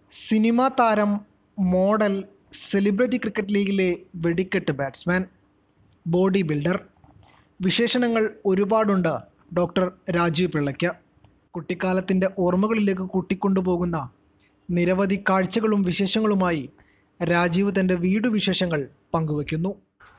Cinema താരം model celebrity cricket ലീഗിലെ വെടിക്കെട്ട് ബാറ്റ്സ്മാൻ ബോഡി ബിൽഡർ വിശേഷണങ്ങൾ ഒരുപാടുണ്ട് ഡോക്ടർ രാജീവ് പിള്ളയ്ക്ക് കുട്ടിക്കാലത്തിൻ്റെ ഓർമ്മകളിലേക്ക് കൂട്ടിക്കൊണ്ടുപോകുന്ന നിരവധി കാഴ്ചകളും വിശേഷങ്ങളുമായി രാജീവ് തൻ്റെ വീടു വിശേഷങ്ങൾ പങ്കുവയ്ക്കുന്നു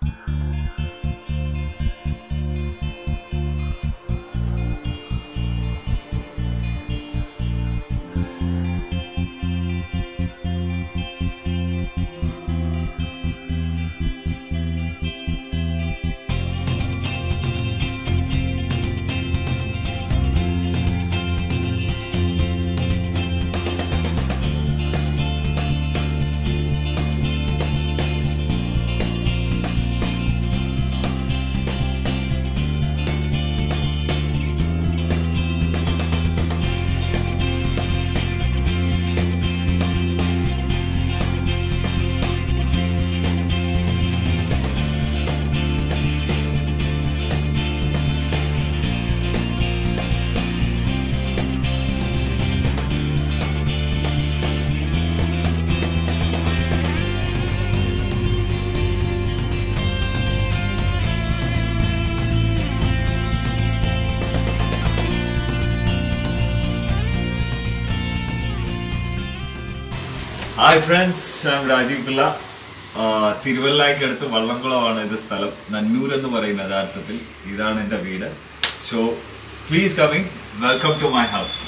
ഹായ് ഫ്രണ്ട്സ് ഞാൻ രാജീവ് പിള്ള ആ, തിരുവല്ലയ്ക്കടുത്ത് വള്ളംകുളമാണ് ഇത് സ്ഥലം നന്നൂർ എന്ന് പറയുന്ന യഥാർത്ഥത്തിൽ ഇതാണ് എൻ്റെ വീട് so please coming welcome to my house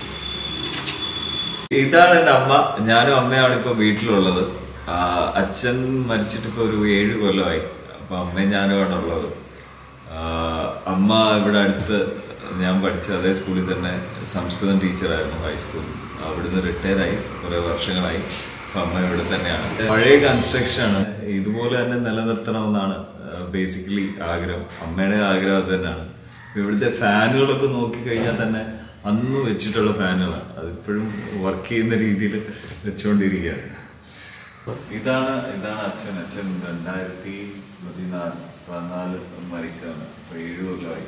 ഇതാണ് എൻ്റെ അമ്മ ഞാനും അമ്മയാണ് ഇപ്പോൾ വീട്ടിലുള്ളത് ആ, അച്ഛൻ മരിച്ചിട്ട് ഇപ്പോൾ ഒരു ഏഴ് കൊല്ലമായി അപ്പൊ അമ്മയും ഞാനുമാണ് ഉള്ളത് ആ, അമ്മ ഇവിടെ അടുത്ത് ഞാൻ പഠിച്ച അതേ സ്കൂളിൽ തന്നെ സംസ്കൃതം ടീച്ചറായിരുന്നു ഹൈസ്കൂളിൽ അവിടുന്ന് റിട്ടയർ ആയി കുറെ വർഷങ്ങളായി അപ്പൊ അമ്മ ഇവിടെ തന്നെയാണ് പഴയ കൺസ്ട്രക്ഷൻ ആണ് ഇതുപോലെ തന്നെ നിലനിർത്തണമെന്നാണ് ബേസിക്കലി ആഗ്രഹം അമ്മയുടെ ആഗ്രഹം അത് തന്നെയാണ് ഇപ്പൊ ഇവിടുത്തെ ഫാനുകളൊക്കെ നോക്കി കഴിഞ്ഞാൽ തന്നെ അന്ന് വെച്ചിട്ടുള്ള ഫാനുകളാണ് അതിപ്പോഴും വർക്ക് ചെയ്യുന്ന രീതിയിൽ വെച്ചുകൊണ്ടിരിക്കുകയാണ് ഇതാണ് ഇതാണ് അച്ഛൻ അച്ഛൻ രണ്ടായിരത്തി പതിനാല് പതിനാല് മരിച്ചതാണ് അപ്പൊ ഏഴ് കൊല്ലമായി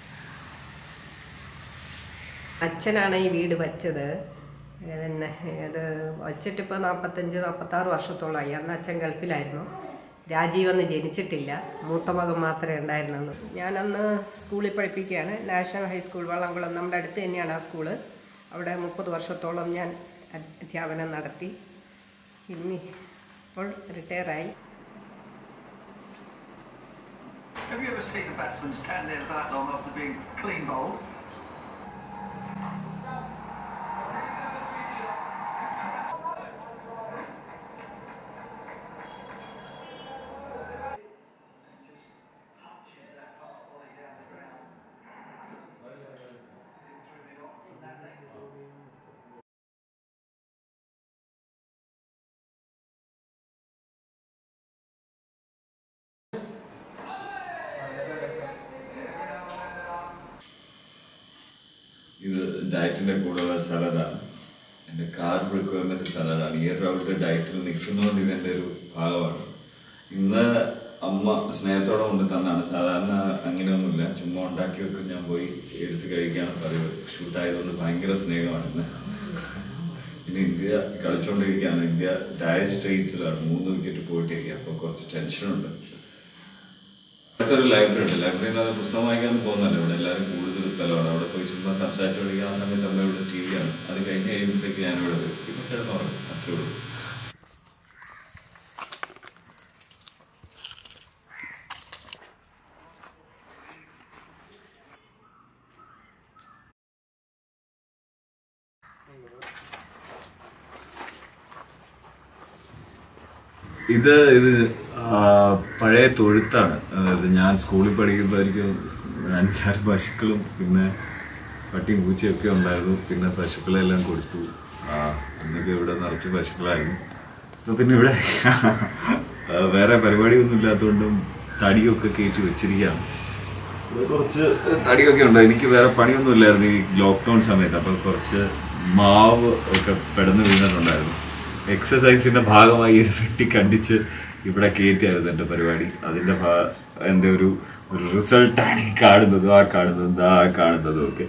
അച്ഛനാണ് ഈ വീട് വച്ചത് പിന്നെ ഇത് വച്ചിട്ടിപ്പോൾ നാൽപ്പത്തഞ്ച് നാൽപ്പത്താറ് വർഷത്തോളമായി അന്ന് അച്ഛൻ ഗൾഫിലായിരുന്നു രാജീവ് അന്ന് ജനിച്ചിട്ടില്ല മൂത്ത മകൻ മാത്രമേ ഉണ്ടായിരുന്നുള്ളൂ ഞാനന്ന് സ്കൂളിൽ പഠിപ്പിക്കുകയാണ് നാഷണൽ ഹൈസ്കൂൾ വള്ളംകുളം നമ്മുടെ അടുത്ത് തന്നെയാണ് ആ സ്കൂള് അവിടെ മുപ്പത് വർഷത്തോളം ഞാൻ അധ്യാപനം നടത്തി പിന്നെ ഇപ്പോൾ റിട്ടയറായി Have you ever seen a batsman stand there for that long after being clean bowled? ഇത് ഡയറ്റിന്റെ കൂടെയുള്ള സലഡാണ് എൻ്റെ കാർബ് റിക്വയർമെന്റ് സലഡാണ് ഇയർ റൗണ്ട് ഡയറ്റിൽ നിൽക്കുന്നതുകൊണ്ട് ഇതെൻ്റെ ഒരു ഭാഗമാണ് ഇന്ന് അമ്മ സ്നേഹത്തോടെ കൊണ്ട് തന്നാണ് സാധാരണ അങ്ങനെയൊന്നുമില്ല ചുമ്മാ ഉണ്ടാക്കി വെക്കും ഞാൻ പോയി എടുത്ത് കഴിക്കാണ് പതിവ് ഷൂട്ടായതുകൊണ്ട് ഭയങ്കര സ്നേഹമാണ് ഇന്ന് പിന്നെ ഇന്ത്യ കളിച്ചുകൊണ്ടിരിക്കുകയാണ് ഇന്ത്യ ഡയർ സ്ട്രേറ്റ്സിലാണ് മൂന്ന് വിക്കറ്റ് പോയിട്ടിരിക്കുക അപ്പോൾ കുറച്ച് ടെൻഷനുണ്ട് അടുത്തൊരു ലൈബ്രറി ഉണ്ട് ലൈബ്രറി എന്ന് പറഞ്ഞാൽ പുസ്തകം വായിക്കാൻ പോകുന്നല്ലോ ഇവിടെ എല്ലാവരും കൂടുതൽ സ്ഥലമാണ് അവിടെ പോയി ചുമ്മാ സംസാരിച്ചുകൊണ്ടിരിക്കുന്ന ആ സമയത്ത് അമ്മ ഇവിടെ ടി വി ആണ് അത് കഴിഞ്ഞ് കഴിയുമ്പോഴത്തേക്ക് ഞാൻ ഇവിടെ വരും പിന്നെ കിടന്നുറങ്ങും അത്രേ ഉള്ളൂ ഇത് ഇത് ആ, പഴയ തൊഴുത്താണ് അതായത് ഞാൻ സ്കൂളിൽ പഠിക്കുമ്പോഴായിരിക്കും അഞ്ചാറ് പശുക്കളും പിന്നെ പട്ടിയും പൂച്ചയൊക്കെ ഉണ്ടായിരുന്നു പിന്നെ പശുക്കളെല്ലാം കൊടുത്തു ആ, അന്നൊക്കെ ഇവിടെ നിറച്ച് പശുക്കളായിരുന്നു അപ്പൊ പിന്നെ ഇവിടെ ആ, വേറെ പരിപാടിയൊന്നും ഇല്ലാത്തതുകൊണ്ടും തടിയൊക്കെ കയറ്റി വെച്ചിരിക്കുകയാണ് ഇവിടെ കുറച്ച് തടിയൊക്കെ ഉണ്ട് എനിക്ക് വേറെ പണിയൊന്നും ഇല്ലായിരുന്നു ഈ ലോക്ക്ഡൗൺ സമയത്ത് അപ്പോൾ കുറച്ച് മാവ് ഒക്കെ പെടന്ന് വീണിട്ടുണ്ടായിരുന്നു എക്സസൈസിന്റെ ഭാഗമായി ഇത് വെട്ടി കണ്ടിച്ച് ഇവിടെ കയറ്റിയായിരുന്നു എൻ്റെ പരിപാടി അതിൻ്റെ ഭാ- എൻ്റെ ഒരു ഒരു റിസൾട്ടാണ് ഈ കാണുന്നതും ആ കാണുന്നതും ആ കാണുന്നതും ഒക്കെ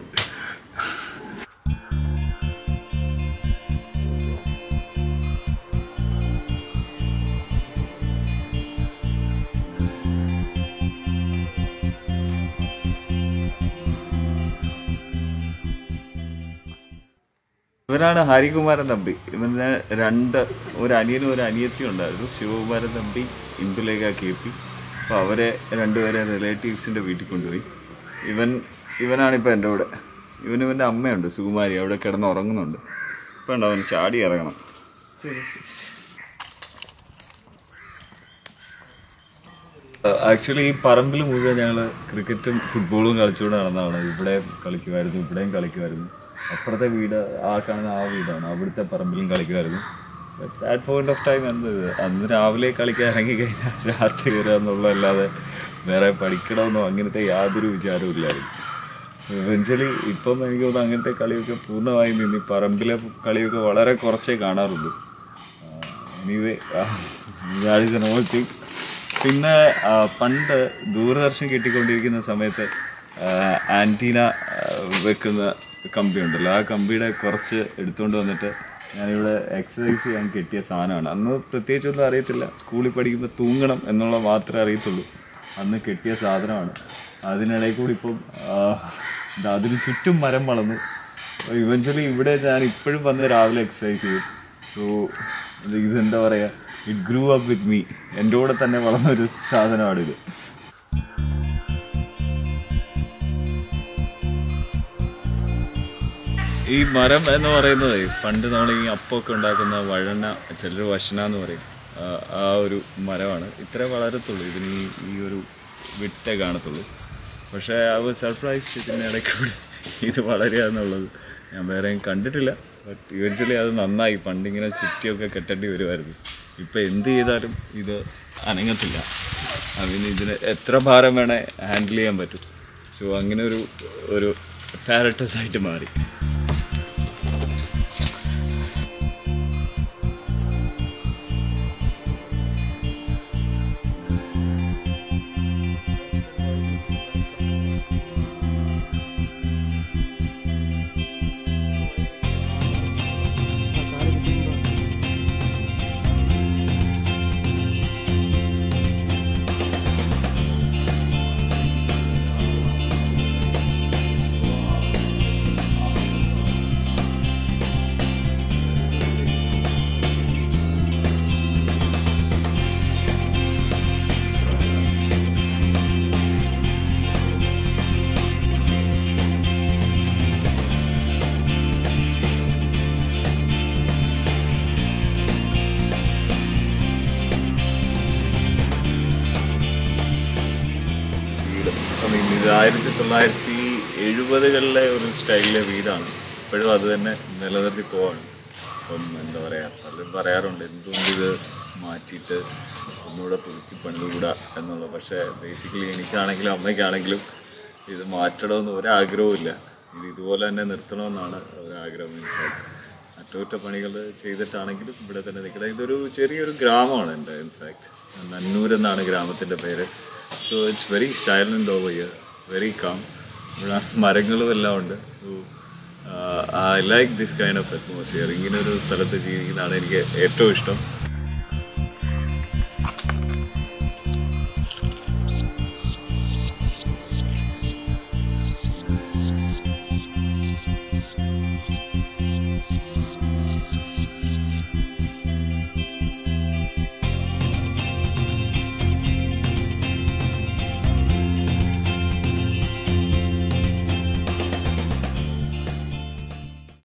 ഇവരാണ് ഹരികുമാരൻ തമ്പി ഇവന് രണ്ട് ഒരു അനിയനും ഒരു അനിയത്തിയും ഉണ്ടായിരുന്നു ശിവകുമാരൻ തമ്പി ഇന്ദുലേഖ കെ പി അപ്പോൾ അവരെ രണ്ടുപേരെ റിലേറ്റീവ്സിൻ്റെ വീട്ടിൽ കൊണ്ടുപോയി ഇവൻ ഇവനാണിപ്പോൾ എൻ്റെ കൂടെ ഇവന് ഇവൻ്റെ അമ്മയുണ്ട് സുകുമാരി അവിടെ കിടന്ന് ഉറങ്ങുന്നുണ്ട് ഇപ്പം ഉണ്ട് അവന് ചാടി ഇറങ്ങണം ആക്ച്വലി ഈ പറമ്പിൽ മുഴുവൻ ഞങ്ങൾ ക്രിക്കറ്റും ഫുട്ബോളും കളിച്ചുകൊണ്ട് നടന്നതാണ് ഇവിടെ കളിക്കുമായിരുന്നു ഇവിടെയും കളിക്കുമായിരുന്നു അപ്പുറത്തെ വീട് ആ കാണുന്ന ആ വീടാണ് അവിടുത്തെ പറമ്പിലും കളിക്കുമായിരുന്നു ദാറ്റ് പോയിന്റ് ഓഫ് ടൈം എന്ത് ഇത്? അന്ന് രാവിലെ കളിക്കാൻ ഇറങ്ങി കഴിഞ്ഞാൽ രാത്രി വരിക എന്നുള്ളതല്ലാതെ വേറെ പഠിക്കണമെന്നോ അങ്ങനത്തെ യാതൊരു വിചാരവും ഇല്ലായിരുന്നു ഇവഞ്ച്വലി ഇപ്പം എനിക്ക് തോന്നുന്നു അങ്ങനത്തെ കളിയൊക്കെ പൂർണ്ണമായും നിന്ന് ഈ പറമ്പിലെ കളിയൊക്കെ വളരെ കുറച്ചേ കാണാറുള്ളൂ anyway that is an old thing പിന്നെ ആ, പണ്ട് ദൂരദർശൻ കിട്ടിക്കൊണ്ടിരിക്കുന്ന സമയത്ത് ആൻറ്റീന വെക്കുന്ന കമ്പി ഉണ്ടല്ലോ ആ കമ്പിയുടെ കുറച്ച് എടുത്തുകൊണ്ട് വന്നിട്ട് ഞാനിവിടെ എക്സസൈസ് ചെയ്യാൻ കെട്ടിയ സാധനമാണ് അന്ന് പ്രത്യേകിച്ചൊന്നും അറിയത്തില്ല സ്കൂളിൽ പഠിക്കുമ്പോൾ തൂങ്ങണം എന്നുള്ള മാത്രമേ അറിയത്തുള്ളൂ അന്ന് കെട്ടിയ സാധനമാണ് അതിനിടയിൽ കൂടി ഇപ്പം ആ, ദാ അതിന് ചുറ്റും മരം വളർന്നു ഇവഞ്ച്വലി ഇവിടെ ഞാൻ ഇപ്പോഴും വന്ന് രാവിലെ എക്സസൈസ് ചെയ്യും സോ ഇതെന്താ പറയുക it grew up with me എൻ്റെ കൂടെ തന്നെ വളർന്നൊരു സാധനമാണിത് ഈ മരം എന്ന് പറയുന്നത് പണ്ട് നമ്മൾ ഈ അപ്പമൊക്കെ ഉണ്ടാക്കുന്ന വഴന ചിലർ വശന എന്ന് പറയും ആ, ആ ഒരു മരമാണ് ഇത്രേ വളരത്തുള്ളൂ ഇതിന് ഈ ഈ ഒരു വിട്ടേ കാണത്തുള്ളൂ പക്ഷേ അത് സർപ്രൈസ് ഇതിൻ്റെ ഇടയ്ക്ക് കൂടി ഇത് വളരുക എന്നുള്ളത് ഞാൻ വേറെയും കണ്ടിട്ടില്ല ബട്ട് ഇവഞ്ച്വലി അത് നന്നായി പണ്ടിങ്ങനെ ചുറ്റിയൊക്കെ കെട്ടേണ്ടി വരുമായിരുന്നു ഇപ്പം എന്ത് ചെയ്താലും ഇത് അനങ്ങത്തില്ല അതിന് ഇതിന് എത്ര ഭാരം വേണേ ഹാൻഡിൽ ചെയ്യാൻ പറ്റും സോ അങ്ങനെ ഒരു ഒരു പാരറ്റസ് ആയിട്ട് മാറി വീട് I mean, ഇത് ആയിരത്തി തൊള്ളായിരത്തി എഴുപതുകളിലെ ഒരു സ്റ്റൈലിലെ വീടാണ് ഇപ്പോഴും അത് തന്നെ നിലനിർത്തി പോവാണ് അപ്പം എന്താ പറയുക പലരും പറയാറുണ്ട് എന്തുകൊണ്ട് ഇത് മാറ്റിയിട്ട് ഒന്നുകൂടെ പുതുക്കി പണിതുകൂടാ എന്നുള്ളത് പക്ഷേ ബേസിക്കലി എനിക്കാണെങ്കിലും അമ്മയ്ക്കാണെങ്കിലും ഇത് മാറ്റണമെന്ന് ഒരാഗ്രഹവും ഇല്ല ഇത് ഇതുപോലെ തന്നെ നിർത്തണമെന്നാണ് ഒരാഗ്രഹം ഇൻഫാക്ട് അറ്റകുറ്റപ്പണികൾ ചെയ്തിട്ടാണെങ്കിലും ഇവിടെ തന്നെ നിൽക്കുന്നത് ഇതൊരു ചെറിയൊരു ഗ്രാമമാണ് എൻ്റെ ഇൻഫാക്ട് നന്നൂർ എന്നാണ് ഗ്രാമത്തിൻ്റെ പേര് so it's very silent over here very calm ഇവിടെ മരങ്ങളും എല്ലാം ഉണ്ട് so I like this kind of atmosphere ഇങ്ങനെ ഒരു സ്ഥലത്ത് ജീവിക്കുന്നതാണ് എനിക്ക് ഏറ്റവും ഇഷ്ടം